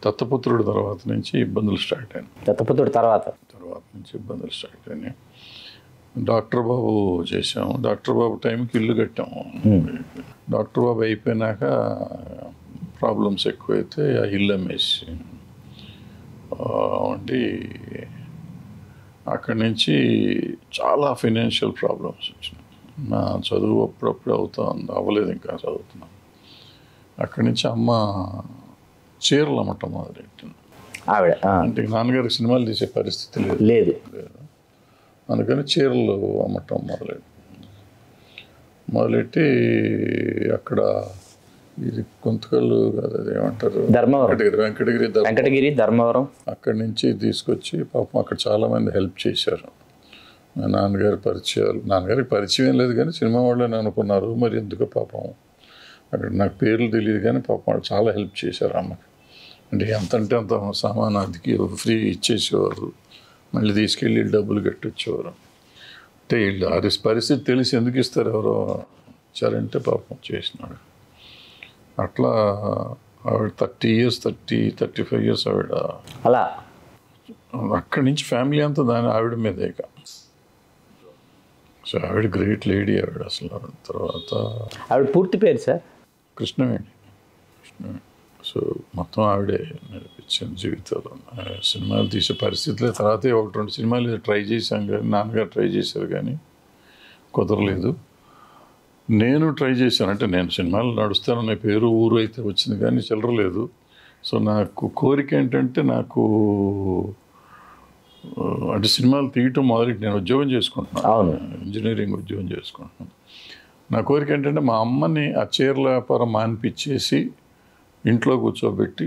దత్తపుత్రుడు తర్వాత నుంచి ఇబ్బందులు స్టార్ట్ అయినాయి దత్తపుత్రుడు తర్వాత తర్వాత నుంచి ఇబ్బందులు స్టార్ట్ అయినాయి డాక్టర్ బాబు చేసాము డాక్టర్ బాబు టైంకి ఇల్లు కట్టాము డాక్టర్ బాబు అయిపోయినాక ప్రాబ్లమ్స్ ఎక్కువైతే ఆ ఇల్లు అమ్మేసి ఆ, ఉండి అక్కడి నుంచి చాలా ఫైనాన్షియల్ ప్రాబ్లమ్స్ వచ్చినాయి నా చదువు అప్పుడప్పుడు అవుతా ఉంది అవ్వలేదు ఇంకా చదువుతున్నాను అక్కడి నుంచి అమ్మ చీరలు అమ్మటం మొదలెట్టింది ఆవిడ ఆ, అంటే నాన్నగారికి సినిమాలు తీసే పరిస్థితి లేదు లేదు అందుకని చీరలు అమ్మటం మొదలెట్టి మొదలెట్టి అక్కడ ఇది గుంతకల్లు కాదు అది ఏమంటారు ధర్మవరం వెంకటగిరి వెంకటగిరి ధర్మ వెంకటగిరి ధర్మవరం అక్కడి నుంచి తీసుకొచ్చి పాపం అక్కడ చాలామంది హెల్ప్ చేశారు మా నాన్నగారి పరిచయాలు నాన్నగారికి పరిచయం ఏం లేదు కానీ సినిమా వాళ్ళని అనుకున్నారు మరి ఎందుకు పాపం అక్కడ నాకు పేర్లు తెలియదు కానీ పాపం వాళ్ళు చాలా హెల్ప్ చేశారు అమ్మకి అంటే ఎంత అంటే అంత సామాన్ అదికి ఫ్రీ ఇచ్చేసేవారు మళ్ళీ తీసుకెళ్ళి డబ్బులు కట్టించేవారు అంటే వీళ్ళు అది పరిస్థితి తెలిసి ఎందుకు ఇస్తారు ఎవరో ఇచ్చారంటే పాపం చేసినాడు అట్లా ఆవిడ thirty years thirty thirty five years ఆవిడ అలా అక్కడి నుంచి ఫ్యామిలీ అంతా దాని ఆవిడ మీదే ఇక సో ఆవిడ గ్రేట్ లేడీ ఆవిడ అసలు తర్వాత ఆవిడ పూర్తి పేరు సార్ కృష్ణవేణి కృష్ణవేణి సో మొత్తం ఆవిడే నడిపించింది జీవితంలో ఆ సినిమాలు తీసే పరిస్థితులే తర్వాతే ఒకటి రెండు సినిమాలు ట్రై చేశాం కానీ నాన్నగారు ట్రై చేశారు కానీ కుదరలేదు నేను ట్రై చేశాను అంటే నేను సినిమాలు నడుస్తాననే పేరు ఊరు అయితే వచ్చింది కానీ చిల్లరలేదు సో నాకు కోరిక ఏంటంటే నాకు ఆ, అంటే సినిమాలు తీయటం మొదలెట్టి నేను ఉద్యోగం చేసుకుంటున్నాను అవును ఇంజనీరింగ్ ఉద్యోగం చేసుకుంటున్నాను నా కోరిక ఏంటంటే మా అమ్మని ఆ చీరల వ్యాపారం మానిపించేసి ఇంట్లో కూర్చోబెట్టి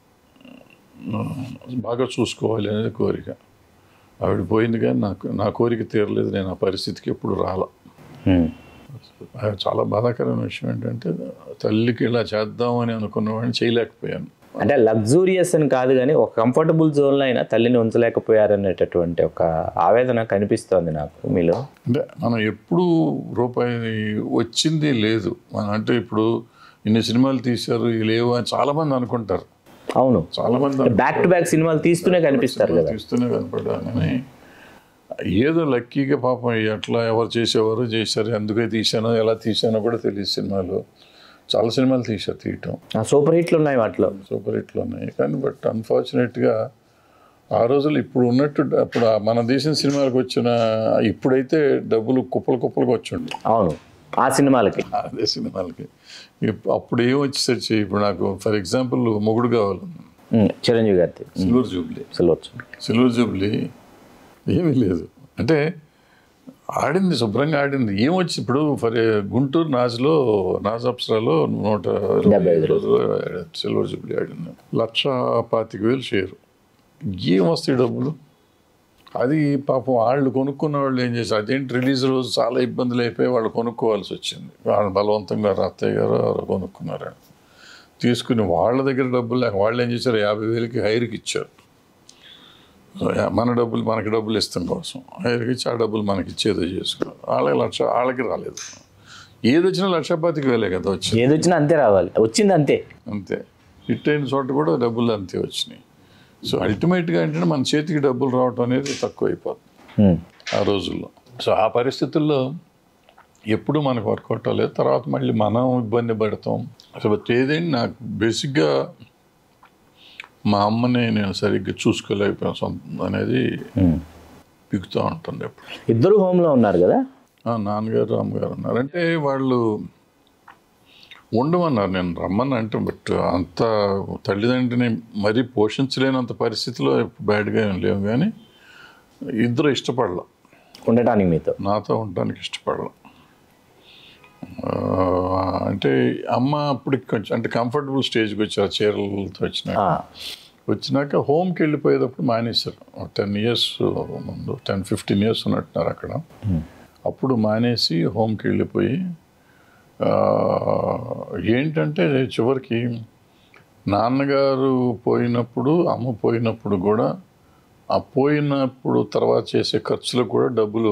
ఆ, బాగా చూసుకోవాలి అనేది కోరిక ఆవిడ పోయింది కానీ నాకు నా కోరిక తీరలేదు నేను ఆ పరిస్థితికి ఎప్పుడు రాలా ఉమ్. అది చాలా బాధాకరమైన విషయం ఏంటంటే తల్లికి ఇలా చేద్దామని అనుకున్నవాడిని చేయలేకపోయాను అంటే లగ్జూరియస్ అని కాదు కానీ ఒక కంఫర్టబుల్ జోన్లో అయినా తల్లిని ఉంచలేకపోయారనేటటువంటి ఒక ఆవేదన కనిపిస్తోంది నాకు మీలో అంటే మనం ఎప్పుడు రూపాయి వచ్చింది లేదు మనం అంటే ఇప్పుడు ఇన్ని సినిమాలు తీశారు ఇవి లేవు అని చాలా మంది అనుకుంటారు అవును చాలా మంది అనుకుంటారు. బ్యాక్ టు బ్యాక్ సినిమాలు తీస్తూనే కనిపిస్తారు కదా తీస్తూనే కనపడ్డా కానీ ఏదో లక్కీగా పాపం ఎట్లా ఎవరు చేసేవారు చేశారు ఎందుకే తీశానో ఎలా తీశానో కూడా తెలియదు సినిమాలు చాలా సినిమాలు తీశారు తీయటం ఆ సూపర్ హిట్లు ఉన్నాయి వాటిలో సూపర్ హిట్లు ఉన్నాయి కానీ బట్ అన్ఫార్చునేట్గా ఆ రోజులు ఇప్పుడు ఉన్నట్టు డ- అప్పుడు ఆ మన దేశం సినిమాలకు వచ్చిన ఇప్పుడైతే డబ్బులు కుప్పలు కుప్పలకు వచ్చుండే అవును ఆ సినిమాలకి అదే సినిమాలకి ఇప్- అప్పుడు ఏం వచ్చేసరికి ఇప్పుడు నాకు ఫర్ ఎగ్జాంపుల్ మొగుడు కావాలి ఉమ్, చిరంజీవి గారి silver jubilee silver silver jubilee ఏమీ లేదు అంటే ఆడింది శుభ్రంగా ఆడింది ఏమొచ్చి ఇప్పుడు ఫర్ గుంటూరు నాజ్లో నాజ్ అప్సరాలో నూట డెబ్బై ఐదు రోజులు సిల్వర్ జూబ్లీ ఆడింది లక్ష పాతిక వేలు షేరు ఏం వస్తాయి డబ్బులు అది పాపం వాళ్ళు కొనుక్కున్న వాళ్ళు ఏం చేశారు అదేంటి రిలీజ్ రోజు చాలా ఇబ్బందులు అయిపోయి వాళ్ళు కొనుక్కోవాల్సి వచ్చింది వాళ్ళు బలవంతంగా అత్తయ్య గారు ఎవరో కొనుక్కున్నారు తీసుకుని వాళ్ళ దగ్గర డబ్బులు లేక వాళ్ళు ఏం చేశారు యాభై వేలకి హైర్కి ఇచ్చారు సో యా- మన డబ్బులు మనకి డబ్బులు ఇస్తాం కోసం హైర్కి ఇచ్చి ఆ డబ్బులు మనకి ఇచ్చేదో చేసుకున్నారు వాళ్ళకి లక్ష వాళ్ళకి రాలేదు ఏది వచ్చినా లక్ష పాతిక వేలే కదా వచ్చింది ఏది వచ్చినా అంతే రావాలి వచ్చింది అంతే అంతే హిట్ అయిన చోట కూడా డబ్బులు అంతే వచ్చినాయి సో అల్టిమేట్గా ఏంటంటే మన చేతికి డబ్బులు రావటం అనేది తక్కువ అయిపోతుంది ఉమ్, ఆ రోజుల్లో సో ఆ పరిస్థితుల్లో ఎప్పుడు మనకు వర్కౌట్ అవ్వలేదు తర్వాత మళ్ళీ మనం ఇబ్బంది పడతాం అసలు ఏదైనా నాకు బేసిక్గా మా అమ్మని నేను సరిగ్గా చూసుకోలేకపోయాను సొంత అనేది ఉమ్. పిగుతూ ఉంటుంది ఎప్పుడు ఇద్దరు హోమ్లో ఉన్నారు కదా ఆ, నాన్నగారు అమ్మగారు ఉన్నారు అంటే వాళ్ళు ఉండమన్నారు నేను రమ్మని అంటే బట్ అంత తల్లిదండ్రిని మరీ పోషించలేనంత పరిస్థితిలో బ్యాడ్గా ఏం లేవు కానీ ఇద్దరు ఇష్టపడల ఉండటానికి మీతో నాతో ఉండడానికి ఇష్టపడల ఆ, అంటే అమ్మ అప్పుడు కొంచెం అంటే కంఫర్టబుల్ స్టేజ్కి వచ్చారు చీరలతో వచ్చిన ఆ, వచ్చినాక హోమ్కి వెళ్ళిపోయేటప్పుడు మానేశారు టెన్ ఇయర్స్ ముందు టెన్ ఫిఫ్టీన్ ఇయర్స్ ఉన్నట్టున్నారు అక్కడ అప్పుడు మానేసి హోమ్కి వెళ్ళిపోయి ఆ, ఏంటంటే చివరికి నాన్నగారు పోయినప్పుడు అమ్మ పోయినప్పుడు కూడా ఆ పోయినప్పుడు తర్వాత చేసే ఖర్చులకు కూడా డబ్బులు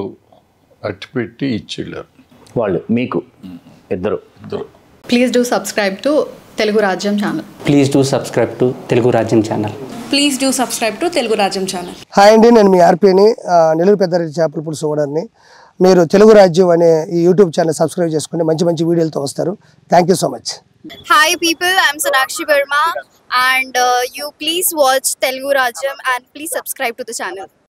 అట్టిపెట్టి ఇచ్చి వెళ్ళారు వాళ్ళు మీకు ఇద్దరు ఇద్దరు Please do subscribe to Telugu Rajyam channel please do subscribe to Telugu Rajyam channel please do subscribe to Telugu Rajyam channel hi అండి నేను మీ ఆర్పీని ఆ, నెల్లూరు పెద్దారెడ్డి చేపల పులుసు ఓనర్ని మీరు తెలుగు రాజ్యం అనే ఈ యూట్యూబ్ ఛానల్ సబ్స్క్రైబ్ చేసుకుని మంచి మంచి వీడియోలతో వస్తారు thank you so much Hi people, I'm Sonakshi Verma and uh, you please watch Telugu Rajam and please subscribe to the channel.